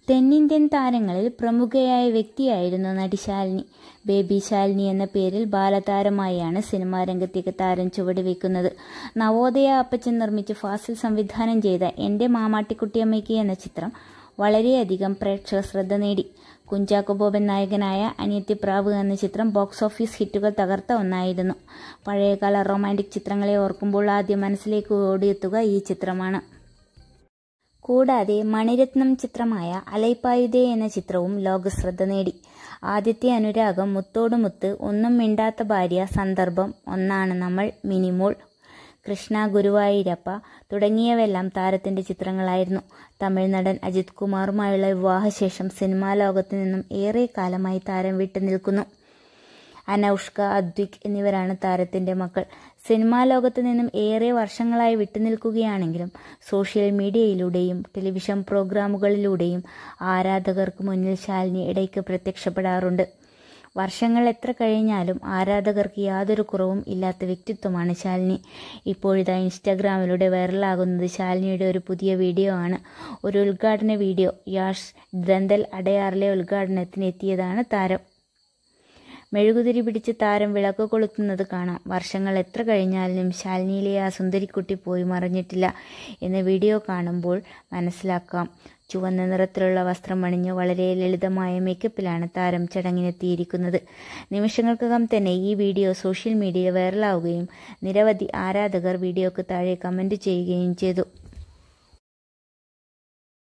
തെന്നിന്ത്യൻ താരങ്ങളിൽ പ്രമുഖയായ വ്യക്തിയായിരുന്നു നടി ശാലിനി ബേബി ശാലിനി എന്ന പേരിൽ ബാലതാരമായാണ് സിനിമാ രംഗത്തേക്ക് താരം ചുവടുവെക്കുന്നത് നവോദയ അപ്പച്ചൻ നിർമ്മിച്ച് ഫാസിൽ സംവിധാനം ചെയ്ത എൻ്റെ മാമാട്ടിക്കുട്ടിയമ്മയ്ക്ക് എന്ന ചിത്രം വളരെയധികം പ്രേക്ഷക ശ്രദ്ധ നേടി കുഞ്ചാക്കോ ബോബൻ നായകനായ അനിയത്തിപ്രാവ് എന്ന ചിത്രം ബോക്സ് ഓഫീസ് ഹിറ്റുകൾ തകർത്ത ഒന്നായിരുന്നു പഴയകാല റൊമാൻറ്റിക് ചിത്രങ്ങളെ ഓർക്കുമ്പോൾ ആദ്യം മനസ്സിലേക്ക് ഓടിയെത്തുക ഈ ചിത്രമാണ് കൂടാതെ മണിരത്നം ചിത്രമായ അലൈപ്പായുതേ എന്ന ചിത്രവും ലോകശ്രദ്ധ നേടി ആദ്യത്തെ അനുരാഗം മുത്തോട് മുത്ത് ഒന്നും മിണ്ടാത്ത ഭാര്യ സന്ദർഭം ഒന്നാണ് നമ്മൾ മിനിമോൾ കൃഷ്ണ ഗുരുവായൂരപ്പ തുടങ്ങിയവെല്ലാം താരത്തിന്റെ ചിത്രങ്ങളായിരുന്നു തമിഴ് നടൻ അജിത് കുമാറുമായുള്ള വിവാഹശേഷം സിനിമാ ലോകത്തു നിന്നും ഏറെ കാലമായി താരം വിട്ടുനിൽക്കുന്നു അനൗഷ്ക അദ്വിക് എന്നിവരാണ് താരത്തിന്റെ മക്കൾ സിനിമാ ലോകത്ത് നിന്നും ഏറെ വർഷങ്ങളായി വിട്ടുനിൽക്കുകയാണെങ്കിലും സോഷ്യൽ മീഡിയയിലൂടെയും ടെലിവിഷൻ പ്രോഗ്രാമുകളിലൂടെയും ആരാധകർക്ക് മുന്നിൽ ശാലിനി ഇടയ്ക്ക് പ്രത്യക്ഷപ്പെടാറുണ്ട് വർഷങ്ങൾ എത്ര കഴിഞ്ഞാലും ആരാധകർക്ക് യാതൊരു കുറവും ഇല്ലാത്ത വ്യക്തിത്വമാണ് ശാലിനി ഇപ്പോഴിതാ ഇൻസ്റ്റാഗ്രാമിലൂടെ വൈറലാകുന്നത് ശാലിനിയുടെ ഒരു പുതിയ വീഡിയോ ആണ് ഒരു ഉദ്ഘാടന വീഡിയോ യാഷ് ദന്തൽ അടയാറിലെ ഉദ്ഘാടനത്തിന് എത്തിയതാണ് താരം മെഴുകുതിരി പിടിച്ച് താരം വിളക്ക് കൊളുത്തുന്നത് കാണാം വർഷങ്ങൾ എത്ര കഴിഞ്ഞാലും ശാലിനിയിലെ ആ സുന്ദരിക്കുട്ടി പോയി മറിഞ്ഞിട്ടില്ല എന്ന വീഡിയോ കാണുമ്പോൾ മനസ്സിലാക്കാം ചുവന്ന നിറത്തിലുള്ള വസ്ത്രം അണിഞ്ഞ് വളരെ ലളിതമായ മേക്കപ്പിലാണ് താരം ചടങ്ങിനെത്തിയിരിക്കുന്നത് നിമിഷങ്ങൾക്കകം തന്നെ ഈ വീഡിയോ സോഷ്യൽ മീഡിയയിൽ വൈറലാവുകയും നിരവധി ആരാധകർ വീഡിയോക്ക് താഴെ കമന്റ് ചെയ്യുകയും ചെയ്തു